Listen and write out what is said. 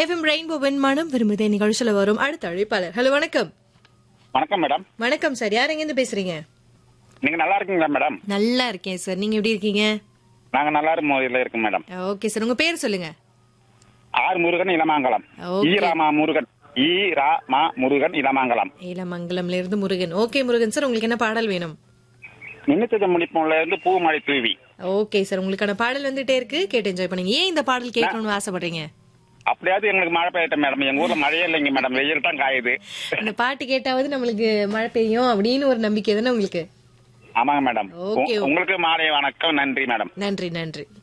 FM rainbow வெண்மானம் விரும்புதே நிகழ்ச்சியில வரும் அடுத்த அழைப்பாளர் ஹலோ வணக்கம் வணக்கம் மேடம் வணக்கம் சார் யார் எங்க இருந்து பேசுறீங்க நீங்க நல்லா இருக்கீங்களா மேடம் நல்லா இருக்கேன் சார் நீங்க எப்படி இருக்கீங்க நாங்க நல்லா இருக்கும் முறையில் இருக்கோம் மேடம் ஓகே சார் உங்க பேர் சொல்லுங்க R Murugan Elamangalam Okay. E Rama Murugan E Rama Murugan Elamangalam இளமங்கலம்ல இருந்து முருகன் ஓகே முருகன் சார் உங்களுக்கு என்ன பாடல் வேணும் நினைத்தது முடிப்போம்ல இருந்து பூமழை தூவி ஓகே சார் உங்களுக்கான பாடல் வந்துட்டே இருக்கு கேட்டு என்ஜாய் பண்ணுங்க ஏன் இந்த பாடல் கேட்கணும்னு ஆசைப்படுறீங்க அப்படியாவது எங்களுக்கு மழை பெய்யட்டும் மேடம் எங்க ஊர்ல மழையே இல்லைங்க மேடம் வெயில் தான் காயுது இந்த பாட்டு கேட்டாவது நம்மளுக்கு மழை பெய்யும் அப்படின்னு ஒரு நம்பிக்கை தானே உங்களுக்கு ஆமாங்க மேடம் Okay. உ- உங்களுக்கு மாலை வணக்கம் நன்றி மேடம் நன்றி நன்றி